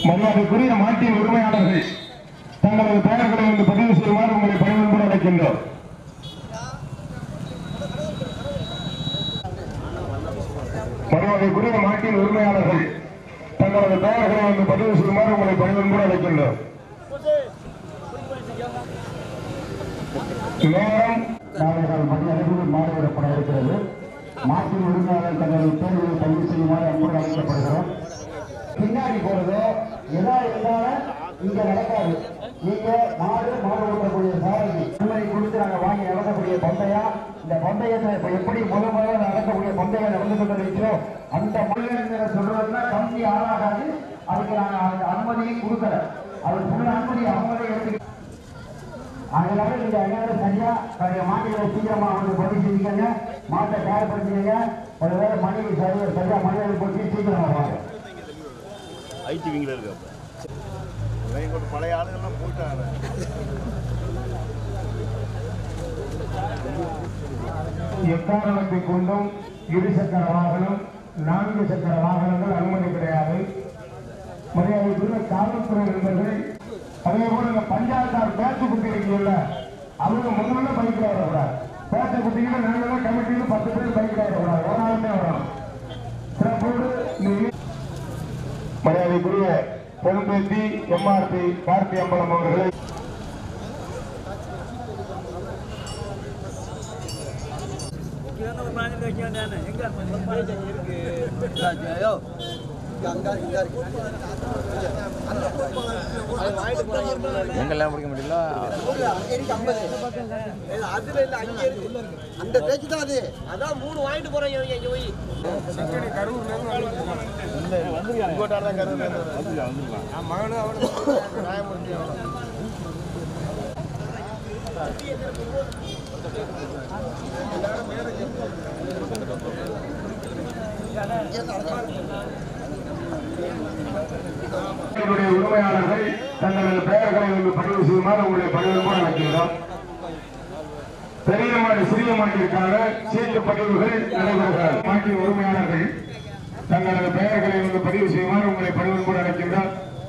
மரியாதைக்குரிய மாட்டின் உரிமையாளர்கள் தங்களது பெயர்களை வந்து பதிவு செய்யுமாறு உங்களை பணிவன்போடு அழைக்கின்றோம் மரியாதைக்குரிய மாட்டின் உரிமையாளர்கள் தங்களது பெயர்களை வந்து பதிவு செய்யுமாறு உங்களை பணிவன்போடு அழைக்கின்றோம் நேரம் நாளைகள் மணி அளவில் மாறிவிடப்பட இருக்கிறது மாட்டின் உரிமையாளர் தங்களது தேர்வுகளை பதிவு செய்யுமாறு அன்போடு அழைக்கப்படுகிறோம் பின்னாடி போறதோ எதா இருந்தாலும் இங்க நடக்காது நீங்க மாடு மாடு ஓட்டக்கூடிய சாரதி உண்மையை கொடுத்து நாங்க வாங்கி நடத்தக்கூடிய பந்தயா இந்த பந்தயத்தை இப்ப எப்படி முத முதல்ல நடக்கக்கூடிய பந்தயம் நடந்து கொண்டிருக்கிறோ அந்த மொழியில சொல்றதுன்னா கம்பி ஆளாகாது அதுக்கு நாங்க அந்த அனுமதியை கொடுக்கல அது முழு அனுமதி அவங்களே எடுத்து அதனால நீங்க எல்லாரும் சரியா பழைய மாட்டுகளை சீக்கிரமா வந்து பதிவு செஞ்சுக்கங்க மாட்டை தயார்படுத்திக்கங்க ஒருவேளை மணி சரியா சரியா மணி போட்டு சீக்கிரமா வாங்க ஐடிவிங்கில் இருக்கு அப்போ பழைய ஆளுங்கள்லாம் போயிட்டாங்க எக்காரணத்தை கொண்டும் இரு சக்கர வாகனம் நான்கு சக்கர வாகனங்கள் அனுமதி கிடையாது மரியாதைக்குரிய காவல்துறை நண்பர்கள் அதே போல இந்த பஞ்சாயத்தார் பேச்சு குட்டி இருக்கீங்கல்ல அவங்க முதல்ல பைக்கில் வரக்கூடாது பேச்சை குட்டிங்கன்னா நாங்கள் கமிட்டியில் பத்து பேர் பைக்கில் வரக்கூடாது ஒரு ஆளுமே வரணும் சிறப்போடு இந்த மரியாதைக்குரிய பொறுப்பேற்றி எம்ஆர்பி கார்த்தி அம்பலம் அவர்களை எங்கெல்லாம் பிடிக்க முடியல அதுல இல்ல அங்க இருக்கு அந்த பேச்சு தான் அது அதான் மூணு வாங்கிட்டு போறேன் இவங்க இங்க போய் இங்கோட்டார் தான் கருது வந்துருக்கான் மகனும் அவனும் நியாயமூர்த்தி என்னுடைய உரிமையாளர்கள் தங்களது பெயர்களை வந்து பதிவு செய்யுமாறு உங்களை பதிவு அழைக்கின்றோம் பெரிய மாடு சிறிய மாட்டிற்கான சீட்டு பதிவுகள் நடைபெறுகிறது மாட்டின் உரிமையாளர்கள் தங்களது பெயர்களை வந்து பதிவு செய்யுமாறு உங்களை பதிவு அழைக்கின்றோம்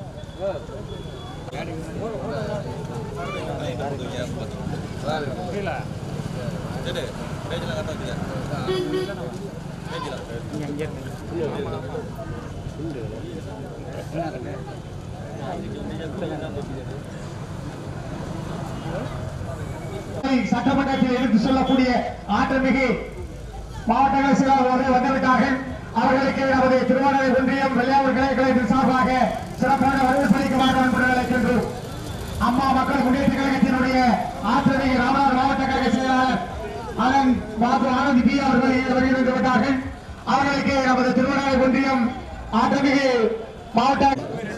சட்டமன்றத்தில் எடுத்து சொல்லக்கூடிய ஆற்றமிகு மாவட்ட செயலாளர் வந்திருக்கார்கள் அவர்களுக்கு நமது திருவாரூர் ஒன்றியம் வெள்ளையாளர் கிளைக்கழகத்தின் சார்பாக சிறப்பான வரவேற்பளிக்குமாறு அன்புடன் அழைக்கின்றோம் அம்மா மக்கள் முன்னேற்ற கழகத்தினுடைய ஆற்றமிகு ராமநாதர் மாவட்ட கழக செயலாளர் அலன் பாபு ஆனந்த் பி அவர்கள் வருகிறது விட்டார்கள் அவர்களுக்கு நமது திருவண்ணாமலை ஒன்றியம் ஆற்றமிகு மாவட்ட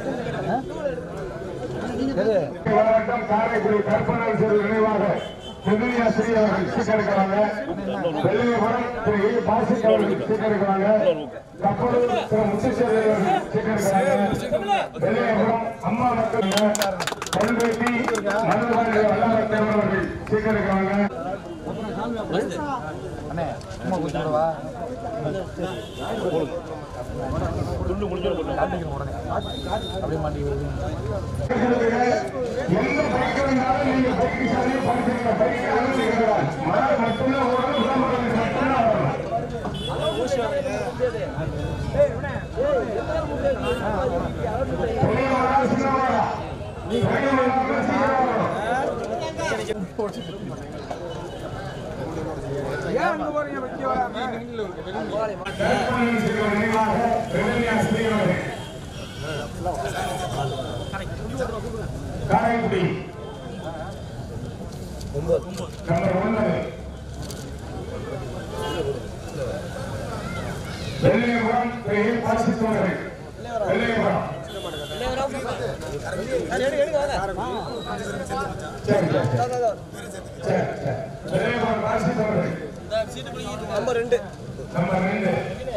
மாவட்டம் காரைக்குடி கற்பனை செல்வ நினைவாக செவிலியா ஸ்ரீ அவர்கள் ஸ்டிக்கர் இருக்கிறாங்க வெள்ளையபுரம் திரு ஏ பாசிக் அவர்கள் ஸ்டிக்கர் இருக்கிறாங்க கப்பலூர் திரு முத்துச்சேரி அவர்கள் ஸ்டிக்கர் இருக்கிறாங்க வெள்ளையபுரம் அம்மா மக்கள் பொன்வேட்டி மதுபாண்டி வல்லாரத்தேவர் அவர்கள் ஸ்டிக்கர் இருக்கிறாங்க அண்ணே சும்மா கொடுத்துடவா துண்டு முடிஞ்சு காட்டிக்கணும் உடனே அப்படியே மாட்டி எந்த பைக் இருந்தாலும் நீங்க பைக் சாலையை படிச்சுங்க பைக் அனுமதிக்கிறார் மழை மட்டும்தான் ஓடணும் விளம்பரம் மட்டும்தான் வரணும் பெரியவரா, சின்னவரா? பெரியவரா, சின்னவரா? கற்பனை செய்த நினைவாக ரெவன்யூ ஸ்ரீ அவர்கள். காரைக்குடி நம்பர் ஒன்பது வெள்ளையபுரம் திரு ஏ. பாசித்தவர்கள் வெள்ளையபுரம் சரி சரி சரி சரி சரி வெள்ளையபுரம் பாசித்தவர்கள் நம்பர் ரெண்டு நம்பர் ரெண்டு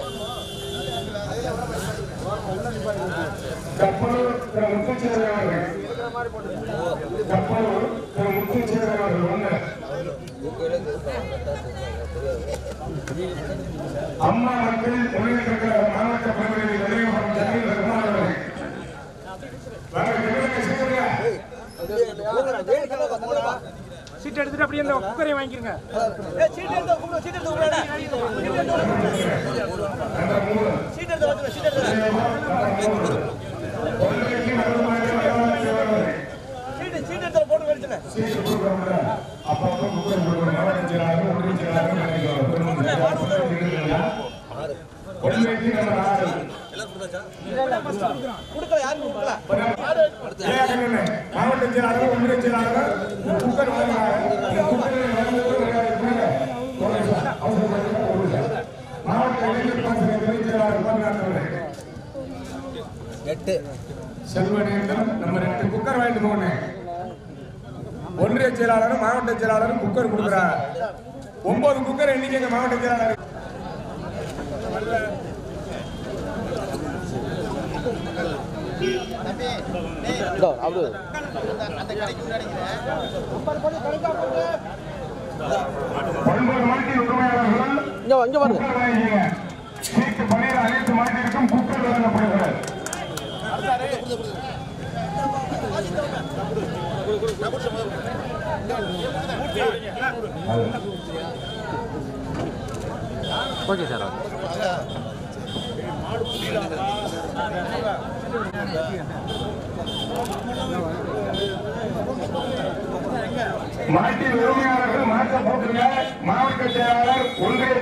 கப்பலூர் திரு முத்துச்சேரி அவர்கள் கப்பலூர் திரு முத்துச்சேரி அவர்கள் ஒன்று அம்மா மக்கள் முன்னேற்ற கழக மாவட்ட பிரதிநிதி வெள்ளையபுரம் ஜமீல் ரஹ்மான் அவர்கள் சீட் எடுத்துட்டு அப்படியே இந்த குக்கரை வாங்கிக்கிறங்க சீட் எடுத்து கூப்பிடு சீட் எடுத்து கூப்பிடு சீட் எடுத்து வந்து சீட் எடுத்து சீட் சீட் எடுத்து போட்டு கழிச்சுனேன் கொடுக்கல யாரும் கொடுக்கல மாவட்ட செயலாளர் ஒன்றிய செயலாளர் குக்கர் மாவட்ட இளைஞர் பஞ்சாயத்து துணைச் செயலாளர் உபநாயகர் எட்டு செல்வனேந்தன் நம்ம ரெண்டு குக்கர் வாங்கிட்டு போனேன் ஒன்றிய செயலாளரும் மாவட்ட செயலாளரும் குக்கர் கொடுக்குறார் ஒன்பது குக்கர் இன்னைக்கு எங்க மாவட்ட செயலாளர் ஒன்பது மாட்டின் உரிமையாளர்கள் இங்க வா, இங்க பாருங்க குக்கர் வாங்கிக்கங்க சீட்டு பணியில் அனைத்து மாட்டிற்கும் குக்கர் வழங்கப்படுகிறது ஓகே சார் மாட்டின் உரிமையாளர்கள் மாற்ற போட்டுங்க மாவட்ட செயலாளர் ஒன்றிய